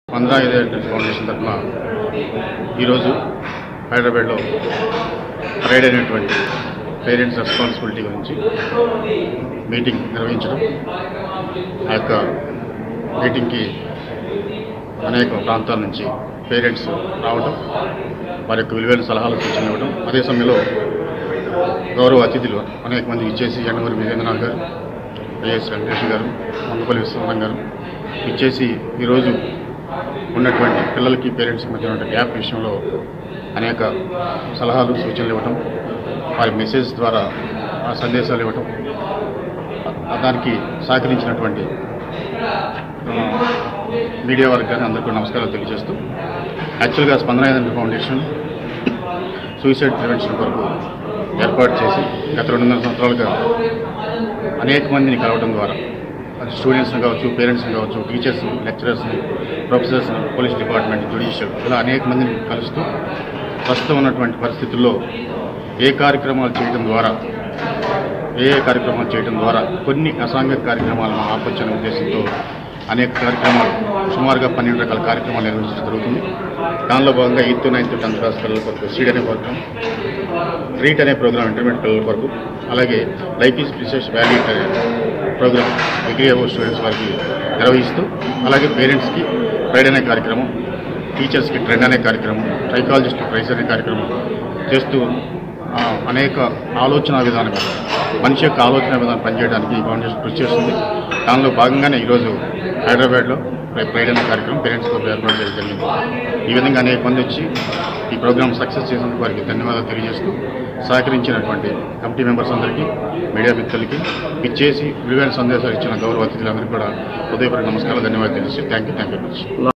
పంద్రా ఇదే ఫౌండేషన్ తరఫున ఈరోజు హైదరాబాద్లో ప్రైడ్ అయినటువంటి పేరెంట్స్ రెస్పాన్సిబిలిటీ గురించి మీటింగ్ నిర్వహించడం ఆ యొక్క మీటింగ్కి అనేక ప్రాంతాల నుంచి పేరెంట్స్ రావడం వారి యొక్క విలువైన సలహాలు సూచనలు ఇవ్వడం అదే సమయంలో గౌరవ అతిథులు అనేక మంది ఇచ్చేసి ఎండమూరి వీరేంద్రనాథ్ గారు వైఎస్ వెంకటేశ్వర గారు మందుపల్లి విశ్వనాథం గారు ఇచ్చేసి ఈరోజు ఉన్నటువంటి పిల్లలకి పేరెంట్స్ మధ్య ఉన్న గ్యాప్ విషయంలో అనేక సలహాలు సూచనలు ఇవ్వటం వారి మెసేజ్ ద్వారా ఆ సందేశాలు ఇవ్వటం ఆ దానికి సహకరించినటువంటి ఆ, మీడియా వారికి కానీ అందరికీ నమస్కారాలు తెలియజేస్తూ యాక్చువల్గా స్పందన ఫౌండేషన్ సూసైడ్ ప్రివెన్షన్ కొరకు ఏర్పాటు చేసి గత రెండున్నర సంవత్సరాలుగా అనేక మందిని కలవడం ద్వారా అది స్టూడెంట్స్ని కావచ్చు పేరెంట్స్ని కావచ్చు టీచర్స్ని లెక్చరర్స్ని ప్రొఫెసర్స్ని పోలీస్ డిపార్ట్మెంట్ జ్యుడిషియల్ ఇలా అనేక మందిని కలుస్తూ ప్రస్తుతం ఉన్నటువంటి పరిస్థితుల్లో ఏ కార్యక్రమాలు చేయడం ద్వారా ఏ ఏ కార్యక్రమాలు చేయడం ద్వారా కొన్ని అసాంఘిక కార్యక్రమాలను ఆపొచ్చనే ఉద్దేశంతో అనేక కార్యక్రమాలు సుమారుగా పన్నెండు రకాల కార్యక్రమాలు నిర్వహించడం జరుగుతుంది దానిలో భాగంగా ఎయిత్ నైన్త్ టెన్త్ క్లాస్ పిల్లల కొరకు సీడ్ అనే ప్రోగ్రామ్ రీట్ అనే ప్రోగ్రామ్ ఇంటర్మీడియట్ పిల్లల కొరకు అలాగే లైఫ్ ఈజ్ ప్రిసెస్ వ్యాల్యూ అనే ప్రోగ్రామ్ డిగ్రీ అబో స్టూడెంట్స్ వారికి నిర్వహిస్తూ అలాగే పేరెంట్స్కి ప్రైడ్ అనే కార్యక్రమం టీచర్స్కి ట్రెండ్ అనే కార్యక్రమం సైకాలజిస్ట్ ప్రైజ్ అనే కార్యక్రమం చేస్తూ ఆ, అనేక ఆలోచన విధానం మనిషి యొక్క ఆలోచన విధానం పనిచేయడానికి ఈ ఫౌండేషన్ కృషి చేస్తుంది దానిలో భాగంగానే ఈరోజు హైదరాబాద్లో ప్రైడ్ అనే కార్యక్రమం పేరెంట్స్ క్లబ్ ఏర్పాటు చేయడం జరిగింది ఈ విధంగా అనేక మంది వచ్చి ఈ ప్రోగ్రామ్ సక్సెస్ చేసినందుకు వారికి ధన్యవాదాలు తెలియజేస్తూ సహకరించినటువంటి కమిటీ మెంబర్స్ అందరికీ మీడియా మిత్రులకి ఇచ్చేసి విలువైన సందేశాలు ఇచ్చిన గౌరవ అతిథులందరికీ కూడా హృదయపూర్వక నమస్కారాలు ధన్యవాదాలు తెలియజేసి thank you thank you much